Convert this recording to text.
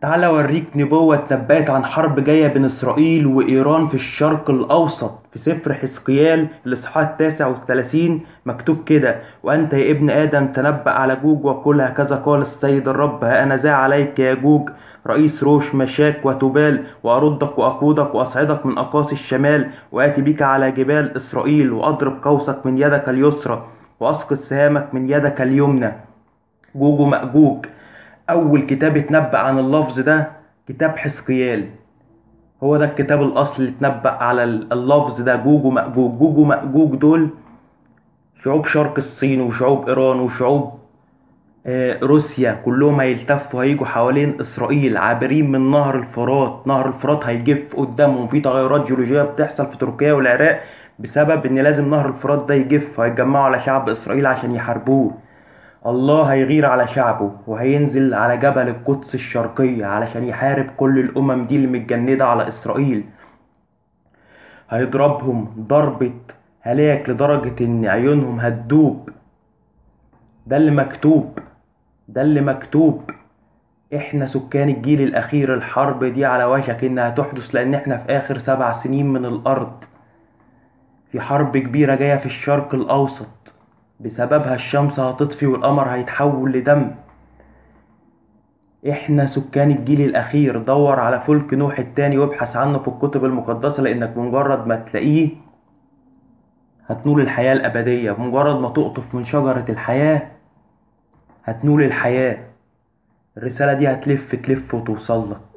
تعال اوريك نبوة اتنبأت عن حرب جاية بين إسرائيل وإيران في الشرق الأوسط في سفر حزقيال الإصحاح التاسع والثلاثين مكتوب كده وأنت يا ابن آدم تنبأ على جوج وقل هكذا قال السيد الرب ها أنا ذا عليك يا جوج رئيس روش مشاك وتبال وأردك وأقودك وأصعدك من أقاصي الشمال وآتي بك على جبال إسرائيل وأضرب قوسك من يدك اليسرى وأسقط سهامك من يدك اليمنى جوج ومأجوج أول كتاب اتنبأ عن اللفظ ده كتاب حزقيال هو ده الكتاب الأصلي اللي اتنبأ على اللفظ ده جوج ومأجوج جوج ومأجوج دول شعوب شرق الصين وشعوب إيران وشعوب آه، روسيا كلهم هيلتفوا هيجوا حوالين إسرائيل عابرين من نهر الفرات نهر الفرات هيجف قدامهم في تغيرات جيولوجية بتحصل في تركيا والعراق بسبب إن لازم نهر الفرات ده يجف هيتجمعوا على شعب إسرائيل عشان يحاربوه الله هيغير على شعبه وهينزل على جبل القدس الشرقية علشان يحارب كل الأمم دي اللي متجندة على إسرائيل هيضربهم ضربة هلاك لدرجة إن عيونهم هتدوب ده اللي مكتوب ده اللي مكتوب احنا سكان الجيل الأخير الحرب دي على وشك إنها تحدث لأن احنا في آخر سبع سنين من الأرض في حرب كبيرة جاية في الشرق الأوسط بسببها الشمس هتطفي والقمر هيتحول لدم احنا سكان الجيل الاخير دور على فلك نوح التاني وابحث عنه في الكتب المقدسة لانك بمجرد ما تلاقيه هتنول الحياة الابدية بمجرد ما تقطف من شجرة الحياة هتنول الحياة الرسالة دي هتلف تلف وتوصل لك